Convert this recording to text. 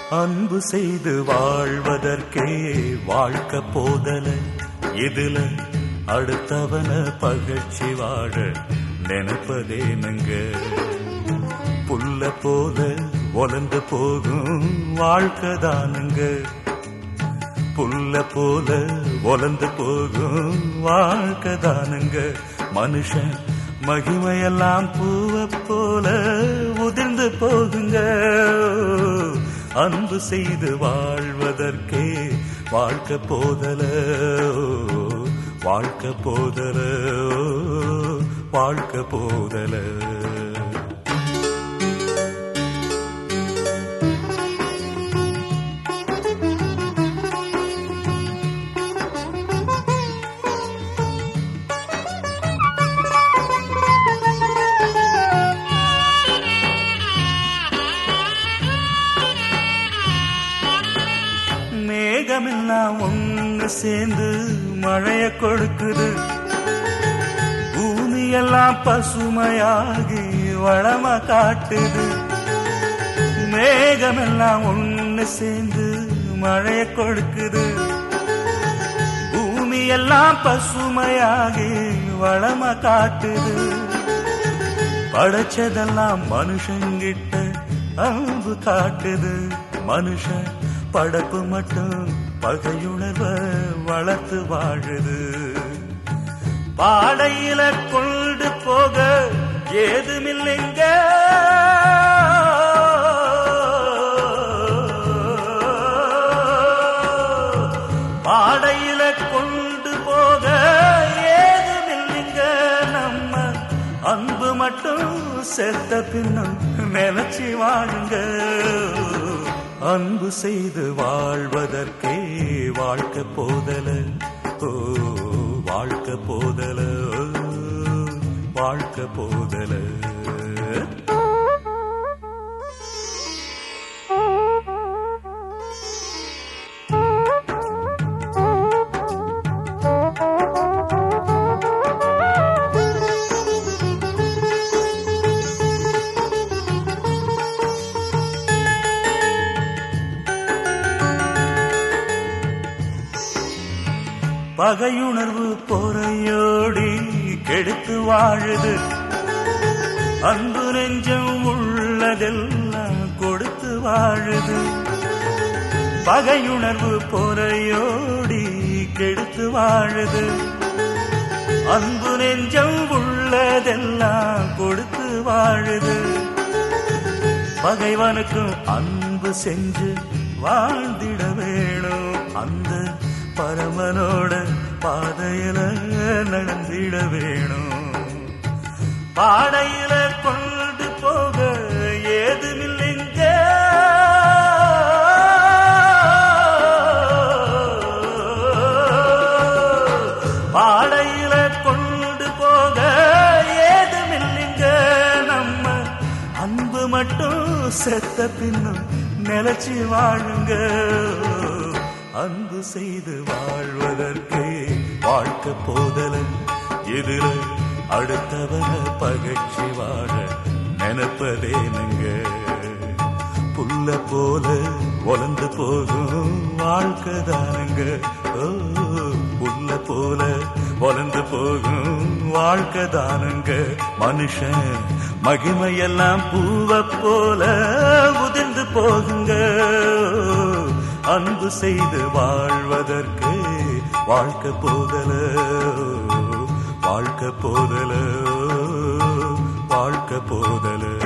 அன்பு செய்து வாழ்வதற்கே வாழ்க்க போதல இதுல அடுத்தவன பகழ்ச்சி வாழ நினைப்பதேனுங்க புல்ல போல ஒலந்து போகும் வாழ்க்கை தானுங்க புல்ல போல ஒலந்து போகும் வாழ்க்கை தானுங்க மனுஷன் மகிமையெல்லாம் பூவை போல உதிர்ந்து போகுங்க அன்பு செய்து வாழ்வதற்கே வாழ்க்கை போதல வாழ்க்கை போதல வாழ்க்கை போதல மேகமெல்லாம் ஒண்ணு சேர்ந்து மழைய கொடுக்குது பூமியெல்லாம் பசுமையாகி வளம காட்டுது மேகமெல்லாம் ஒண்ணு சேர்ந்து மழைய கொடுக்குது பூமியெல்லாம் பசுமையாகி வளம காட்டுது படைச்சதெல்லாம் மனுஷங்கிட்ட அன்பு காட்டுது மனுஷன் படப்பு மட்டும் பகையுணர்வ வளர்த்து வாழுது பாடையில கொண்டு போக ஏதுமில்லைங்க பாடையில கொண்டு போக ஏதுமில்லைங்க நம்ம அன்பு மட்டும் செத்த பின்னும் நினைச்சு வாழுங்க அன்பு செய்து வாழ்வதற்கே வாழ்க்கை போதல ஓ வாழ்க்கை போதல ஓ, வாழ்க்கை போதல பகையுணர்வு பொறையோடி கெடுத்து வாழுது அன்பு நெஞ்சம் உள்ளதெல்லாம் கொடுத்து வாழுது பகையுணர்வு பொறையோடி கெடுத்து வாழுது அன்பு நெஞ்சம் உள்ளதெல்லாம் கொடுத்து வாழுது பகைவனுக்கும் அன்பு செஞ்சு வாழ்ந்திட வேணும் அந்த பரமனோட பாதையில நடந்திட வேணும் பாடையில கொண்டு போக ஏதுமில்லைங்க பாடையில கொண்டு போக ஏதுமில்லைங்க நம்ம அன்பு மட்டும் செத்த பின்னும் நிலைச்சு வாழுங்க அன்பு செய்து வாழ்வதற்கே வாழ்க்கை போதல எதிர அடுத்தவன பகழ்ச்சி வாழ நினைப்பதேனுங்க புல்ல போல ஒலந்து போகும் வாழ்க்கை தானுங்க ஓ புல்ல போல ஒலந்து போகும் வாழ்க்கை தானுங்க மனுஷன் மகிமையெல்லாம் பூவை போல உதிர்ந்து போகுங்க அன்பு செய்து வாழ்வதற்கு வாழ்க்கை போதல வாழ்க்கை போதல வாழ்க்கை போதல